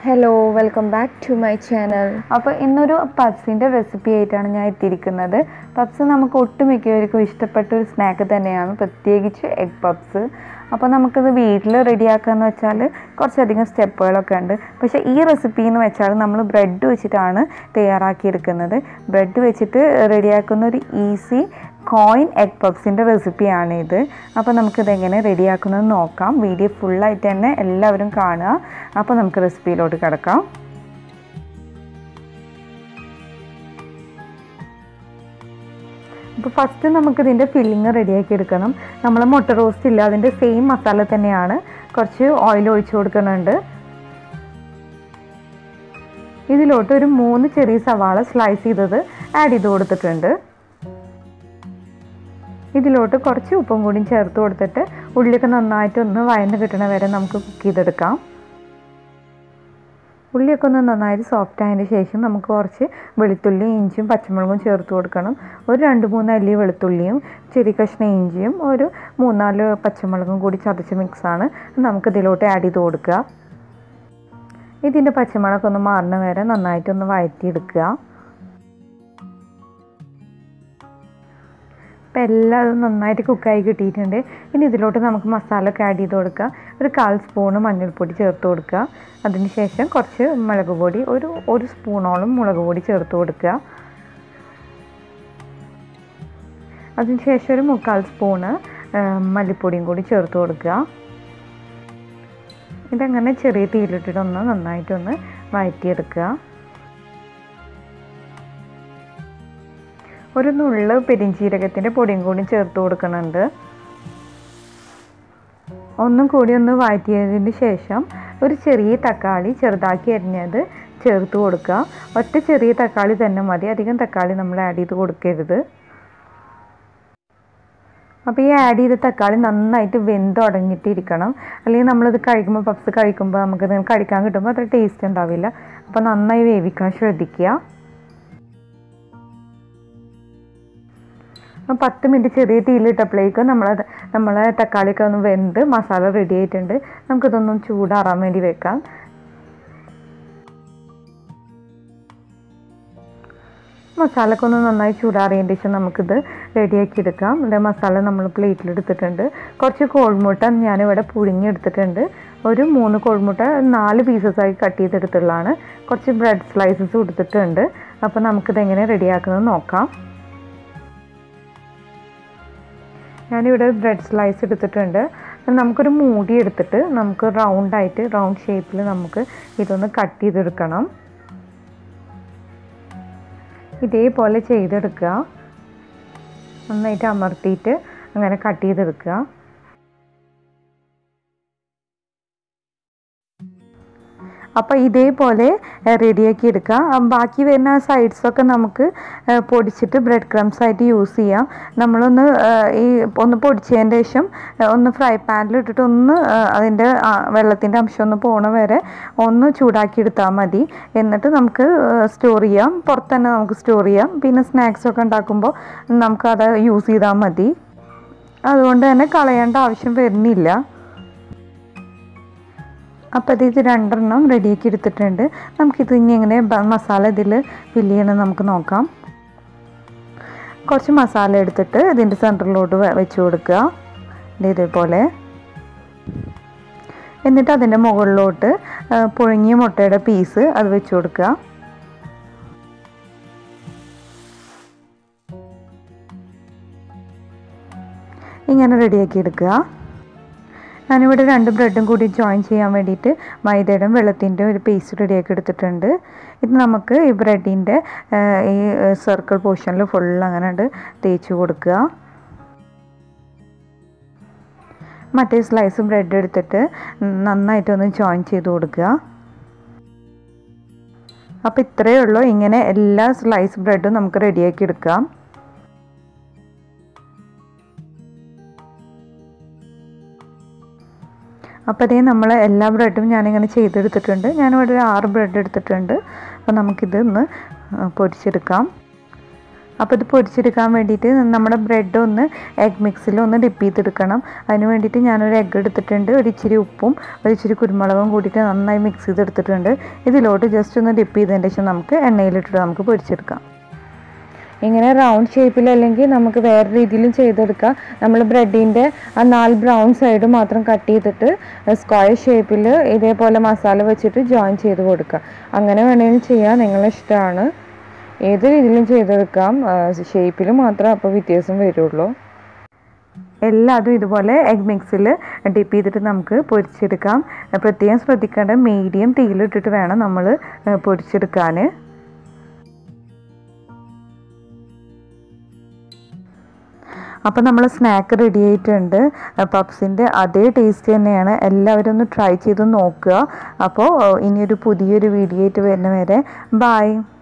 hello welcome back to my channel അപ്പോൾ ഇന്നൊരു പപ്സിൻ്റെ recipe ആയിട്ടാണ് ഞാൻ എത്തിയിരിക്കുന്നത് പപ്സ് നമുക്ക് ഒട്ടുമിക്കവർക്കും ഇഷ്ടപ്പെട്ട ഒരു സ്നാക്ക് തന്നെയാണ് പ്രത്യേകിച്ച് എഗ് പപ്സ് അപ്പോൾ നമുക്കിത് വീട്ടിൽ റെഡിയാക്കാന്ന് വെച്ചാൽ കുറച്ചധികം സ്റ്റെപ്പുകളൊക്കെ ഉണ്ട് പക്ഷേ ഈ റെസിപ്പി എന്ന് വെച്ചാൽ നമ്മൾ ബ്രെഡ് വെച്ചിട്ടാണ് തയ്യാറാക്കിയെടുക്കുന്നത് ബ്രെഡ് വെച്ചിട്ട് റെഡിയാക്കുന്ന ഒരു ഈസി കോയിൻ എഗ് പപ്സിൻ്റെ റെസിപ്പിയാണ് ഇത് അപ്പോൾ നമുക്കിത് എങ്ങനെ റെഡിയാക്കുന്നത് നോക്കാം വീഡിയോ ഫുള്ളായിട്ട് തന്നെ എല്ലാവരും കാണുക അപ്പോൾ നമുക്ക് റെസിപ്പിയിലോട്ട് കിടക്കാം അപ്പോൾ ഫസ്റ്റ് നമുക്ക് ഇതിൻ്റെ ഫില്ലിങ് റെഡിയാക്കി എടുക്കണം നമ്മൾ മുട്ട റോസ്റ്റ് ഇല്ല അതിൻ്റെ സെയിം മസാല തന്നെയാണ് കുറച്ച് ഓയിൽ ഒഴിച്ചു കൊടുക്കുന്നുണ്ട് ഇതിലോട്ട് ഒരു മൂന്ന് ചെറിയ സവാള സ്ലൈസ് ചെയ്തത് ആഡ് ചെയ്ത് കൊടുത്തിട്ടുണ്ട് ഇതിലോട്ട് കുറച്ച് ഉപ്പും കൂടി ചേർത്ത് കൊടുത്തിട്ട് ഉള്ളിയൊക്കെ നന്നായിട്ടൊന്ന് വയന്ന് കിട്ടണ വരെ നമുക്ക് കുക്ക് ചെയ്തെടുക്കാം ഉള്ളിയൊക്കെ ഒന്ന് നന്നായിട്ട് സോഫ്റ്റ് ആയതിന് ശേഷം നമുക്ക് കുറച്ച് വെളുത്തുള്ളി ഇഞ്ചിയും പച്ചമുളകും ചേർത്ത് കൊടുക്കണം ഒരു രണ്ട് മൂന്ന് അല്ലി വെളുത്തുള്ളിയും ചെറിയ കഷ്ണം ഇഞ്ചിയും ഒരു മൂന്നാല് പച്ചമുളകും കൂടി ചതച്ച് മിക്സാണ് നമുക്ക് ഇതിലോട്ട് ആഡ് ചെയ്ത് കൊടുക്കുക ഇതിൻ്റെ പച്ചമുളകൊക്കെ ഒന്ന് മാറുന്ന വരെ നന്നായിട്ടൊന്ന് വഴറ്റിയെടുക്കുക അപ്പോൾ എല്ലാം നന്നായിട്ട് കുക്കായി കിട്ടിയിട്ടുണ്ട് ഇനി ഇതിലോട്ട് നമുക്ക് മസാല ഒക്കെ ആഡ് ചെയ്ത് കൊടുക്കുക ഒരു കാൽ സ്പൂണ് മഞ്ഞൾപ്പൊടി ചേർത്ത് കൊടുക്കുക അതിന് ശേഷം കുറച്ച് മുളക് പൊടി ഒരു ഒരു സ്പൂണോളം മുളക് പൊടി ചേർത്ത് കൊടുക്കുക അതിന് ശേഷം ഒരു മുക്കാൽ സ്പൂണ് മല്ലിപ്പൊടിയും കൂടി ചേർത്ത് കൊടുക്കുക ഇതങ്ങനെ ചെറിയ തീയിലിട്ടിട്ടൊന്ന് നന്നായിട്ടൊന്ന് വഴറ്റിയെടുക്കുക ഒരു നുള്ള് പെരിഞ്ചീരകത്തിൻ്റെ പൊടിയും കൂടി ചേർത്ത് കൊടുക്കുന്നുണ്ട് ഒന്നും കൂടി ഒന്ന് വഴറ്റിയതിന് ശേഷം ഒരു ചെറിയ തക്കാളി ചെറുതാക്കി അരിഞ്ഞത് ചേർത്ത് കൊടുക്കുക ഒറ്റ ചെറിയ തക്കാളി തന്നെ മതി അധികം തക്കാളി നമ്മൾ ആഡ് ചെയ്ത് കൊടുക്കരുത് അപ്പോൾ ഈ ആഡ് ചെയ്ത തക്കാളി നന്നായിട്ട് വെന്തുടങ്ങിയിട്ടിരിക്കണം അല്ലെങ്കിൽ നമ്മളിത് കഴിക്കുമ്പോൾ പപ്സ് കഴിക്കുമ്പോൾ നമുക്കിത് കഴിക്കാൻ കിട്ടുമ്പോൾ അത്ര ടേസ്റ്റ് ഉണ്ടാവില്ല അപ്പോൾ നന്നായി വേവിക്കാൻ ശ്രദ്ധിക്കുക പത്ത് മിനിറ്റ് ചെറിയ തീയിലിട്ടപ്പോഴേക്ക് നമ്മൾ നമ്മളെ തക്കാളിയൊക്കെ ഒന്ന് വെന്ത് മസാല റെഡി ആയിട്ടുണ്ട് നമുക്കിതൊന്നും ചൂടാറാൻ വേണ്ടി വെക്കാം മസാലയൊക്കെ ഒന്ന് നന്നായി ചൂടാറിയതിന് ശേഷം നമുക്കിത് റെഡിയാക്കി എടുക്കാം ഇവിടെ മസാല നമ്മൾ പ്ലേറ്റിലെടുത്തിട്ടുണ്ട് കുറച്ച് കോൾമുട്ട ഞാനിവിടെ പുഴുങ്ങിയെടുത്തിട്ടുണ്ട് ഒരു മൂന്ന് കോൾമുട്ട നാല് പീസസായി കട്ട് ചെയ്തെടുത്തുള്ളതാണ് കുറച്ച് ബ്രെഡ് സ്ലൈസസ് കൊടുത്തിട്ടുണ്ട് അപ്പോൾ നമുക്കിത് എങ്ങനെ റെഡിയാക്കുന്നത് നോക്കാം ഞാനിവിടെ ബ്രെഡ് സ്ലൈസ് എടുത്തിട്ടുണ്ട് നമുക്കൊരു മൂടി എടുത്തിട്ട് നമുക്ക് റൗണ്ടായിട്ട് റൗണ്ട് ഷേപ്പിൽ നമുക്ക് ഇതൊന്ന് കട്ട് ചെയ്തെടുക്കണം ഇതേപോലെ ചെയ്തെടുക്കുക നന്നായിട്ട് അമർത്തിയിട്ട് അങ്ങനെ കട്ട് ചെയ്തെടുക്കുക അപ്പോൾ ഇതേപോലെ റെഡിയാക്കി എടുക്കുക ബാക്കി വരുന്ന സൈഡ്സൊക്കെ നമുക്ക് പൊടിച്ചിട്ട് ബ്രെഡ് ക്രംസ് ആയിട്ട് യൂസ് ചെയ്യാം നമ്മളൊന്ന് ഈ ഒന്ന് പൊടിച്ചതിന് ശേഷം ഒന്ന് ഫ്രൈ പാനിൽ ഇട്ടിട്ട് ഒന്ന് അതിൻ്റെ വെള്ളത്തിൻ്റെ അംശം ഒന്ന് പോണ വരെ ഒന്ന് ചൂടാക്കി എടുത്താൽ മതി എന്നിട്ട് നമുക്ക് സ്റ്റോർ ചെയ്യാം പുറത്ത് തന്നെ നമുക്ക് സ്റ്റോർ ചെയ്യാം പിന്നെ സ്നാക്സൊക്കെ ഉണ്ടാക്കുമ്പോൾ നമുക്കത് യൂസ് ചെയ്താൽ മതി അതുകൊണ്ട് തന്നെ കളയേണ്ട ആവശ്യം വരുന്നില്ല അപ്പോൾ ഇത് രണ്ടെണ്ണം റെഡിയാക്കി എടുത്തിട്ടുണ്ട് നമുക്കിത് ഇനി എങ്ങനെ മസാല ഇതിൽ ഫില്ല് ചെയ്യണം നമുക്ക് നോക്കാം കുറച്ച് മസാല എടുത്തിട്ട് ഇതിൻ്റെ സെൻറ്ററിലോട്ട് വെച്ച് കൊടുക്കുക ഇതേപോലെ എന്നിട്ട് അതിൻ്റെ മുകളിലോട്ട് പുഴുങ്ങിയ മുട്ടയുടെ പീസ് അത് വെച്ച് കൊടുക്കുക ഇങ്ങനെ റെഡിയാക്കി എടുക്കുക ഞാനിവിടെ രണ്ട് ബ്രെഡും കൂടി ജോയിൻ ചെയ്യാൻ വേണ്ടിയിട്ട് മൈദയുടെ വെള്ളത്തിൻ്റെ ഒരു പേസ്റ്റ് റെഡിയാക്കി എടുത്തിട്ടുണ്ട് ഇത് നമുക്ക് ഈ ബ്രെഡിൻ്റെ ഈ സർക്കിൾ പോർഷനിൽ ഫുൾ അങ്ങനെ ഉണ്ട് തേച്ച് കൊടുക്കുക മറ്റേ സ്ലൈസ് ബ്രെഡ് എടുത്തിട്ട് നന്നായിട്ടൊന്ന് ജോയിൻ ചെയ്ത് കൊടുക്കുക അപ്പോൾ ഇത്രയേ ഉള്ളൂ ഇങ്ങനെ എല്ലാ സ്ലൈസ് ബ്രെഡും നമുക്ക് റെഡിയാക്കി എടുക്കാം അപ്പോൾ അതേ നമ്മൾ എല്ലാ ബ്രെഡും ഞാനിങ്ങനെ ചെയ്തെടുത്തിട്ടുണ്ട് ഞാനിവിടെ ഒരു ആറ് ബ്രെഡ് എടുത്തിട്ടുണ്ട് അപ്പോൾ നമുക്കിത് ഒന്ന് പൊരിച്ചെടുക്കാം അപ്പോൾ ഇത് പൊരിച്ചെടുക്കാൻ വേണ്ടിയിട്ട് നമ്മുടെ ബ്രെഡ് ഒന്ന് എഗ് മിക്സിൽ ഒന്ന് ഡിപ്പ് ചെയ്തെടുക്കണം അതിന് വേണ്ടിയിട്ട് ഞാനൊരു എഗ്ഗ് എടുത്തിട്ടുണ്ട് ഒരു ഇച്ചിരി ഉപ്പും ഒരു ഇച്ചിരി കുരുമുളകും കൂടിയിട്ട് നന്നായി മിക്സ് ചെയ്തെടുത്തിട്ടുണ്ട് ഇതിലോട്ട് ജസ്റ്റ് ഒന്ന് ഡിപ്പ് ചെയ്തതിന് ശേഷം നമുക്ക് എണ്ണയിലിട്ടിട്ട് നമുക്ക് പൊരിച്ചെടുക്കാം ഇങ്ങനെ റൗണ്ട് ഷേപ്പിൽ അല്ലെങ്കിൽ നമുക്ക് വേറെ രീതിയിലും ചെയ്തെടുക്കാം നമ്മൾ ബ്രെഡിൻ്റെ ആ നാല് ബ്രൗൺ സൈഡ് മാത്രം കട്ട് ചെയ്തിട്ട് സ്ക്വയർ ഷേപ്പിൽ ഇതേപോലെ മസാല വെച്ചിട്ട് ജോയിൻ ചെയ്ത് കൊടുക്കുക അങ്ങനെ വേണമെങ്കിലും ചെയ്യാം നിങ്ങളെ ഇഷ്ടമാണ് ഏത് രീതിയിലും ചെയ്തെടുക്കാം ഷേപ്പിൽ മാത്രം അപ്പോൾ വ്യത്യാസം വരുള്ളൂ എല്ലാതും ഇതുപോലെ എഗ് മിക്സിൽ ഡിപ്പ് ചെയ്തിട്ട് നമുക്ക് പൊരിച്ചെടുക്കാം പ്രത്യേകം ശ്രദ്ധിക്കേണ്ട മീഡിയം തീയിലിട്ടിട്ട് വേണം നമ്മൾ പൊരിച്ചെടുക്കാൻ അപ്പോൾ നമ്മൾ സ്നാക്ക് റെഡി ആയിട്ടുണ്ട് പപ്സിൻ്റെ അതേ ടേസ്റ്റ് തന്നെയാണ് എല്ലാവരും ഒന്ന് ട്രൈ ചെയ്ത് നോക്കുക അപ്പോൾ ഇനിയൊരു പുതിയൊരു വീഡിയോ ആയിട്ട് വരുന്ന വരെ ബായ്